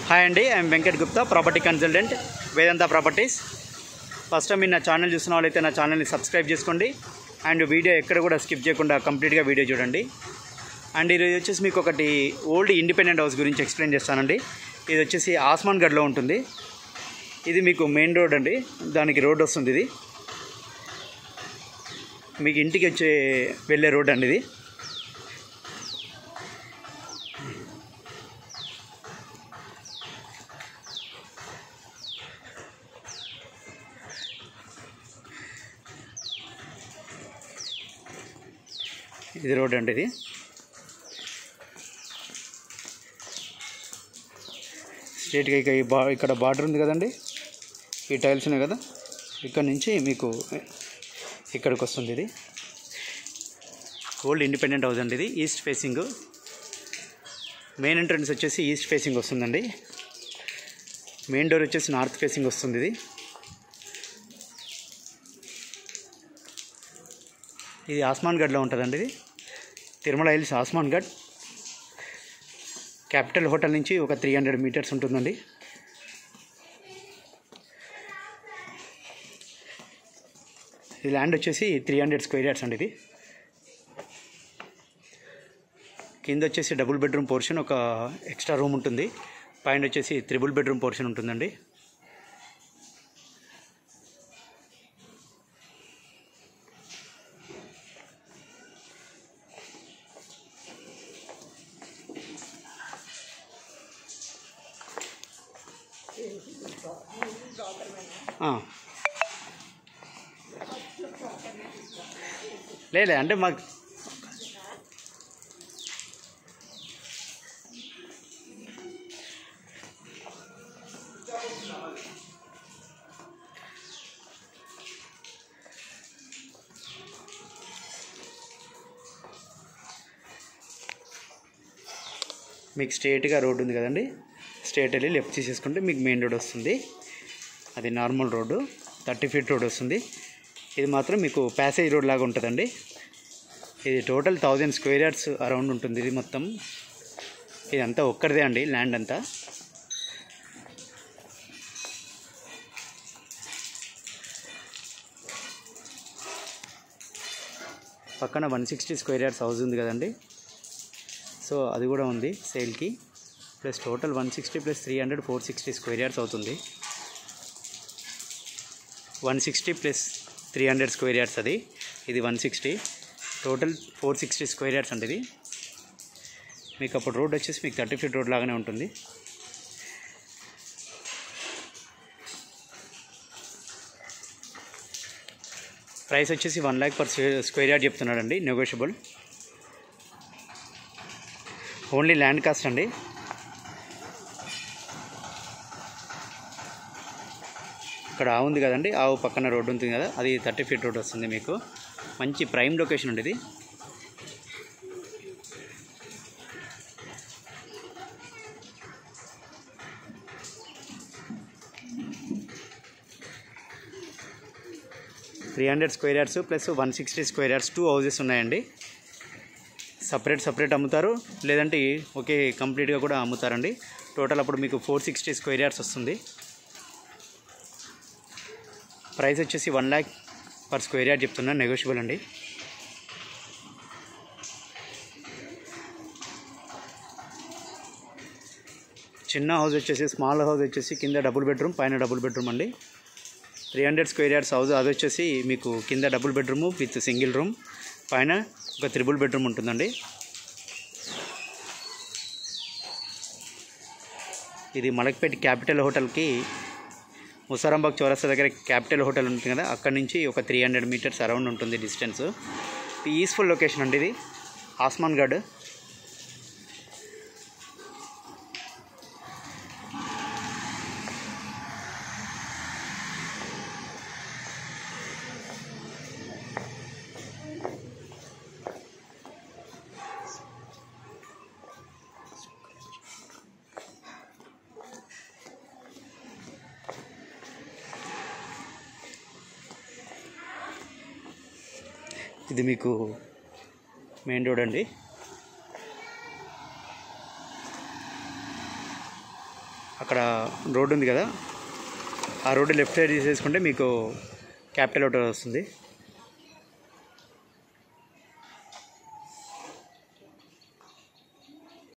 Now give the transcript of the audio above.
Hi అండి I'm Venkat Gupta property consultant Vedanta Properties first time మీరు నా ఛానల్ చూసిన వాళ్ళైతే నా ఛానల్ని సబ్స్క్రైబ్ చేసుకోండి అండ్ వీడియో ఎక్కడ కూడా స్కిప్ చేయకుండా కంప్లీట్గా వీడియో చూడండి అండ్ ఇది వచ్చేసి మీకు ఒకటి ఓల్డ్ ఇండిపెండెంట్ హౌస్ గురించి ఎక్స్ప్లెయిన్ చేస్తానండి ఇది వచ్చేసి ఆస్మాన్ గఢ్లో ఉంటుంది ఇది మీకు మెయిన్ రోడ్ అండి దానికి రోడ్ వస్తుంది ఇది మీకు ఇంటికి వచ్చే వెళ్ళే రోడ్ అండి ఇది ఇది రోడ్ అండి ఇది స్ట్రేట్గా ఇక ఈ బా ఇక్కడ బార్డర్ ఉంది కదండి ఈ టైల్స్ ఉన్నాయి కదా ఇక్కడ నుంచి మీకు ఇక్కడికి వస్తుంది ఇది ఓల్డ్ ఇండిపెండెంట్ హౌస్ అండి ఇది ఈస్ట్ ఫేసింగ్ మెయిన్ ఎంట్రన్స్ వచ్చేసి ఈస్ట్ ఫేసింగ్ వస్తుందండి మెయిన్ డోర్ వచ్చేసి నార్త్ ఫేసింగ్ వస్తుంది ఇది ఇది ఆస్మాన్ గఢ్లో ఉంటుందండి ఇది Tirumala hills Asman Garh capital hotel నుంచి ఒక త్రీ హండ్రెడ్ మీటర్స్ ఉంటుందండి ఈ ల్యాండ్ వచ్చేసి త్రీ హండ్రెడ్ స్క్వేర్ యార్డ్స్ అండి ఇది కింద వచ్చేసి డబుల్ బెడ్రూమ్ పోర్షన్ ఒక ఎక్స్ట్రా రూమ్ ఉంటుంది పైన వచ్చేసి త్రిబుల్ బెడ్రూమ్ పోర్షన్ ఉంటుందండి ఆ. లేదు అంటే మాకు మీకు స్ట్రేట్గా రోడ్ ఉంది కదండి స్ట్రేట్ వెళ్ళి లెఫ్ట్ తీసేసుకుంటే మీకు మెయిన్ రోడ్ వస్తుంది అది normal road thirty feet road వస్తుంది ఇది మాత్రం మీకు ప్యాసేజ్ రోడ్ లాగా ఉంటుందండి ఇది total thousand square yards around ఉంటుంది ఇది మొత్తం ఇదంతా ఒక్కరిదే అండి ల్యాండ్ అంతా పక్కన one sixty square yards house ఉంది కదండి సో అది కూడా ఉంది సేల్కి plus total one sixty plus three hundred four sixty square yards అవుతుంది one sixty plus three hundred square yards అది ఇది one sixty total four sixty square yards అండి ఇది మీకు అప్పుడు రోడ్ వచ్చేసి మీకు థర్టీ ఫీట్ రోడ్ లాగానే ఉంటుంది ప్రైస్ వచ్చేసి one lakh per square yard చెప్తున్నాడండి నెగోషియబుల్ ఓన్లీ ల్యాండ్ కాస్ట్ అండి ఇక్కడ ఆవు ఉంది కదండి ఆవు పక్కన రోడ్డు ఉంటుంది కదా అది థర్టీ ఫీట్ రోడ్ వస్తుంది మీకు మంచి ప్రైమ్ లొకేషన్ అండి ఇది three hundred square yards plus one sixty square yards two houses ఉన్నాయండి సపరేట్ సపరేట్ అమ్ముతారు లేదంటే ఒకే కంప్లీట్గా కూడా అమ్ముతారండి టోటల్ అప్పుడు మీకు ఫోర్ సిక్స్టీ స్క్వేర్ యార్డ్స్ వస్తుంది ప్రైస్ వచ్చేసి one lakh per square yard చెప్తున్నా నెగోషియబుల్ అండి చిన్న హౌస్ వచ్చేసి స్మాల్ హౌస్ వచ్చేసి కింద డబుల్ బెడ్రూమ్ పైన డబుల్ బెడ్రూమ్ అండి three hundred square yards house అది వచ్చేసి మీకు కింద double bedroom with single room పైన ఒక త్రిబుల్ బెడ్రూమ్ ఉంటుందండి ఇది మలక్పేట క్యాపిటల్ హోటల్కి ముసారాంబాగ్ చౌరస్తా దగ్గర క్యాపిటల్ హోటల్ ఉంటుంది కదా అక్కడ నుంచి ఒక త్రీ హండ్రెడ్ మీటర్స్ అరౌండ్ ఉంటుంది డిస్టెన్స్ పీస్ఫుల్ లొకేషన్ అండి ఇది ఆస్మాన్ గఢ్ ఇది మీకు మెయిన్ రోడ్ అండి అక్కడ రోడ్డు ఉంది కదా ఆ రోడ్డు లెఫ్ట్ సైడ్ తీసేసుకుంటే మీకు క్యాపిటల్ హోటల్ వస్తుంది